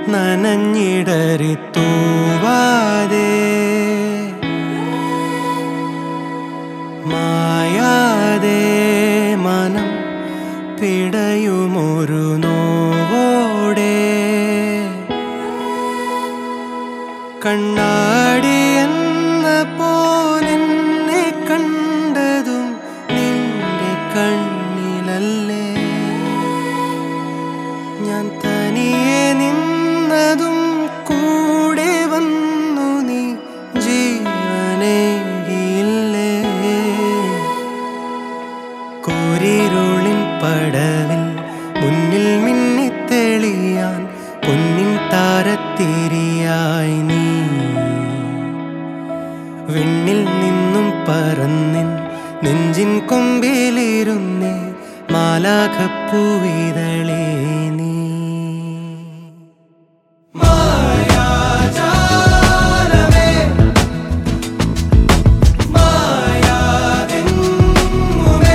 നനഞ്ഞിടറി തൂവാതെ മായാതെ മനം പിടയുമൊരു നോവോടെ കണ്ണാടി എന്ന പോലെന്നെ കണ്ടതും നിന്റെ കണ്ണിലല്ലേ ഞാൻ തനിയെ നിന്നതും കൂടെ വന്നു നീ ജീവനേകിയില്ലേ കൂരിരുളിൻ പടവിൽ മുന്നിൽ മിന്നിത്തെളിയാൻ പൊന്നിൻ താരത്തിരിയായി നീ വിണ്ണിൽ നിന്നും പറന്നിൻ നെഞ്ചിൻ കൊമ്പിലിരുന്നേ മാലാഖപ്പൂവിതളേ നീ മായാജാലമേ മായാതെങ്ങുമേ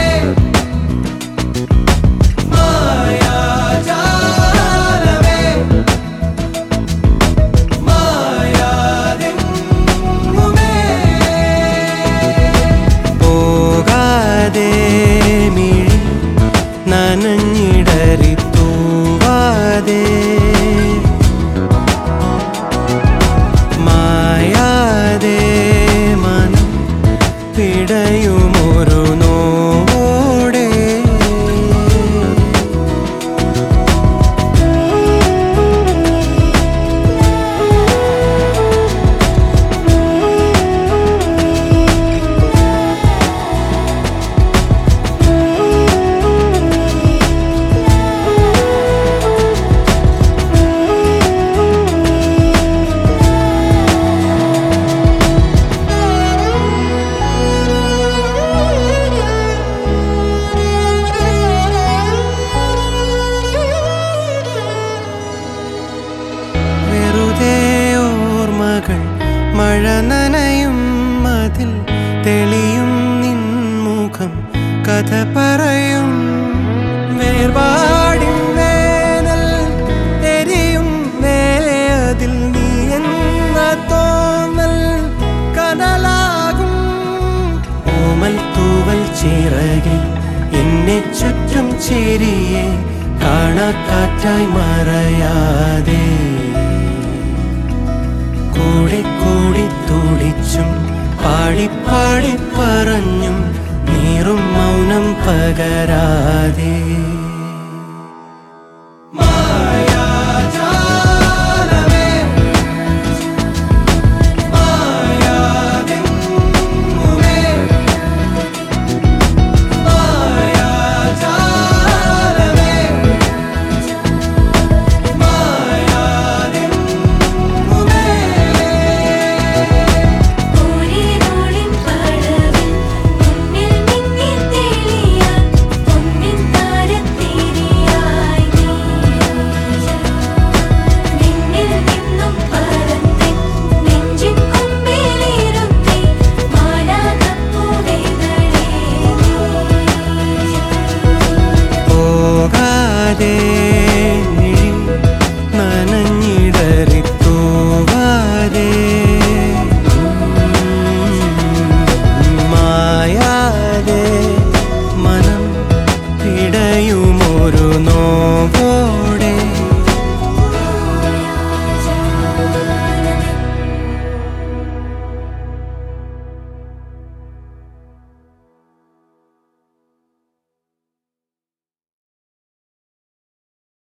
മായാജാലമേ മായാതെങ്ങുമേ പോകാതെ മിഴി നനഞ്ഞിടറി തൂവാതെ മായാതെ മനം പിടയുമൊരു നോടെ വെറുതെ ഓർമ്മകൾ മഴ നനയും അതിൽ തെളിയും നിൻമുഖം കഥ പറയും വേർപാടിൻ വേനൽ എരിയും മേലെ അതിൽ നീ എന്ന തോന്നൽ കനലാകും ഓമൽ തൂവൽ ചിറകിൽ എന്നെ ചുറ്റും ചിരിയെ കാണാക്കാറ്റായി മറയാതെ കൂടി കൂടി തുടിച്ചും പാടി പാടി പറഞ്ഞും നീറും മൗനം പകരാതെ